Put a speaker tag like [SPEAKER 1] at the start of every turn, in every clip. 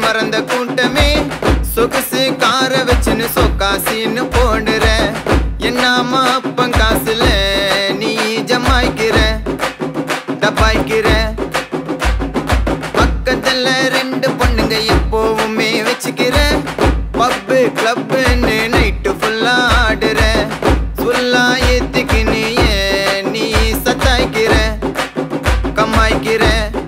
[SPEAKER 1] மறந்த கூட்டமே சொகுசு கார வச்சுன்னு சொக்காசின்னு போடுற என்னாம அப்பன் காசுல நீ ஜமாய்க்கிற டப்பாய்க்கிற பக்கத்துல ரெண்டு பொண்ணுங்க எப்போவுமே வச்சுக்கிற பப்பு கிளப்புன்னு நைட்டு ஃபுல்லா ஆடுற ஃபுல்லா ஏத்திக்கின்னு ஏன் நீ சத்தாய்க்கிற கம்மாய்க்கிற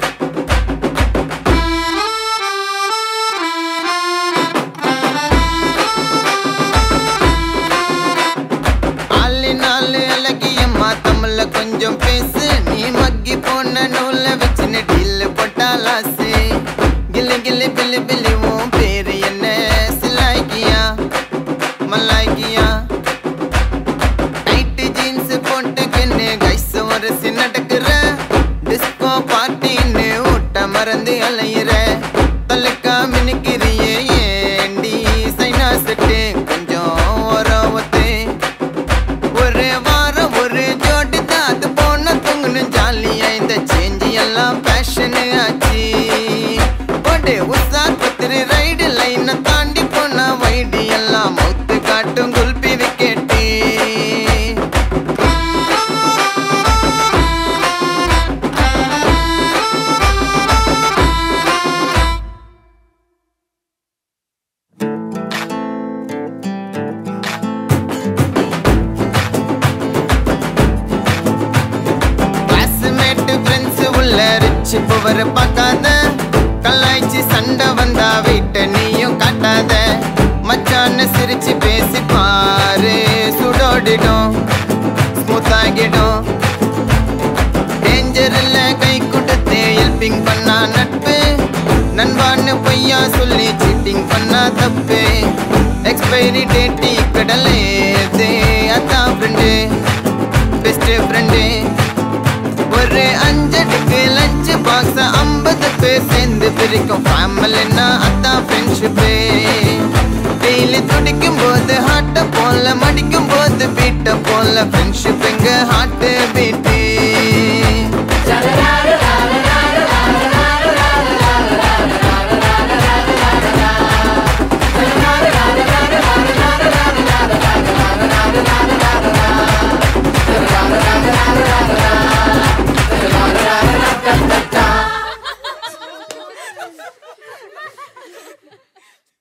[SPEAKER 1] ஆளு நாலு அழகியம்மா தமிழ்ல கொஞ்சம் பேசு நீ மக்கி போன நூல வச்சு நெட்டில் போட்டாலாசு கில்லு கில்லு பில்லு பில்லு உன் பேரு என்ன சிலாய்க்கியா மலாய்க்கியா டைட்டு ஜீன்ஸ் போட்டுக்கின்னு கைஸ் உரசி நடக்கிற டிஸ்கோ பார்ட்டின்னு ஊட்ட மறந்து அலையிற தலக்கா மினுக்கிறியே ஏண்டி சைனா செட்டு கொஞ்சம் ஓரவத்து ஒரு வாரம் ஒரு ஜோடி தான் அது போன தூங்கணும் ஜாலியா இந்த சேஞ்ச் எல்லாம் பேஷன் ஆச்சு போடு உசா பத்திரி ரைடு லைனை தாண்டி போன வைடி எல்லாம் மவுத்து காட்டும் குல்பி விக்கெட்டு கிளாஸ்மேட் ஃப்ரெண்ட்ஸ் உள்ள ரிச்சு புவர பார்க்காத கலாய்ச்சி சண்டை வந்தா வீட்டை நீயும் காட்டாத மச்சான்னு சிரிச்சு பேசி பாரு சுடோடிடும் ஸ்மூத் ஆகிடும் டேஞ்சர் இல்ல கை கொடுத்து ஹெல்பிங் பண்ணா நட்பு நண்பான்னு பொய்யா சொல்லி சீட்டிங் பண்ணா தப்பு எக்ஸ்பைரி டேட்டி கடலே அதான் ஃப்ரெண்டு பெஸ்ட் ஃப்ரெண்டு ஒரு அஞ்சடுக்கு லஞ்ச் பாக்ஸ் ஐம்பது பேர் சேர்ந்து பிரிக்கும் ஃபேமிலின்னா அதான் ஃப்ரெண்ட்ஷிப்பு டெய்லி துடிக்கும் போது ஹார்ட்ட போல மடிக்கும் போது பீட்ட போல ஃப்ரெண்ட்ஷிப் எங்க ஹார்ட்